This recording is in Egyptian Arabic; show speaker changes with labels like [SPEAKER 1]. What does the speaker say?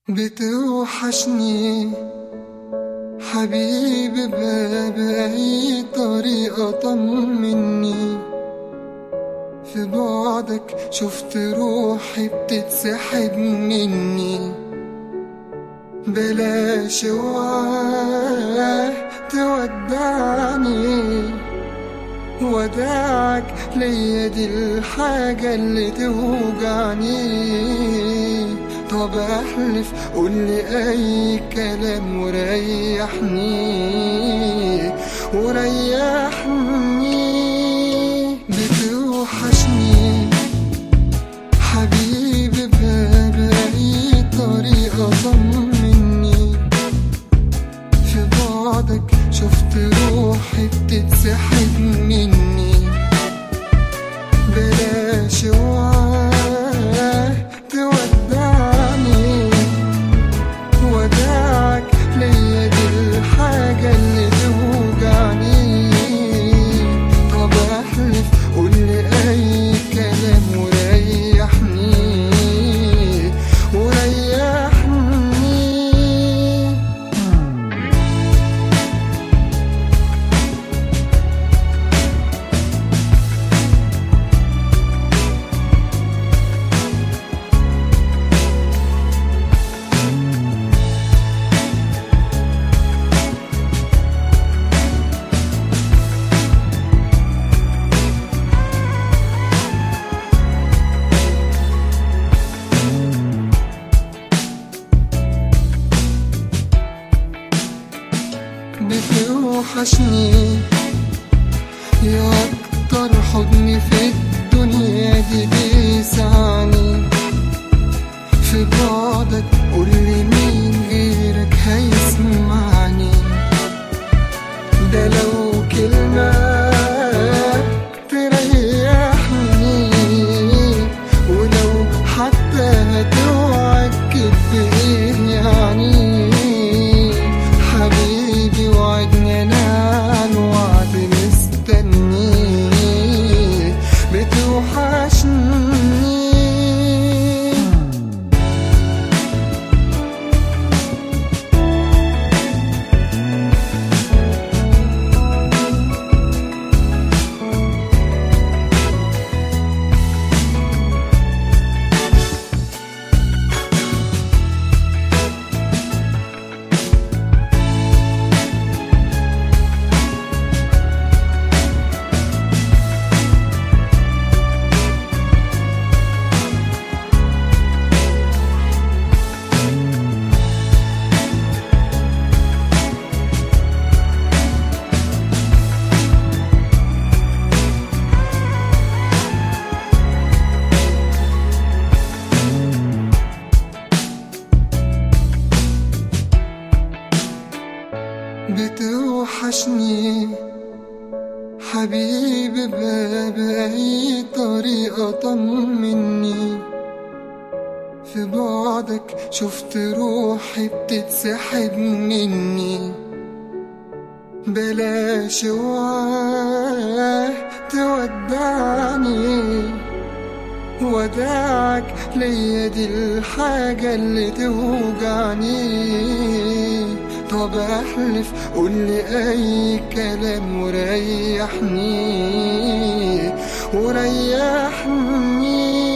[SPEAKER 1] بتوحشني حبيبي بأي طريقة طمني في بعدك شفت روحي بتتسحب مني بلاش اوعى تودعني وداعك ليا دي الحاجة اللي توجعني طب احلف قولي اي كلام وريحني وريحني بتوحشني حبيبي بأي طريقة طمني في بعدك شفت روحي بتتسحب مني بلاش اوعى تودعني وداعك ليا دي الحاجة اللي توجعني طب احلف قولي اي كلام وريحني وريحني بتوحشني يا أكتر حضن في الدنيا دي بيسعني في بعدك قولي مين غيرك هيسمعني ده لو كلمة تريحني ولو حتى هتوعد كدب ايه يعني حبيبي وعدني انا عن وعد مستني بتوحشني بتوحشني حبيبي بأي طريقة طمني في بعدك شفت روحي بتتسحب مني بلاش اوعى تودعني وداعك ليا دي الحاجة اللي توجعني طب احلف قولي اي كلام وريحني وريحني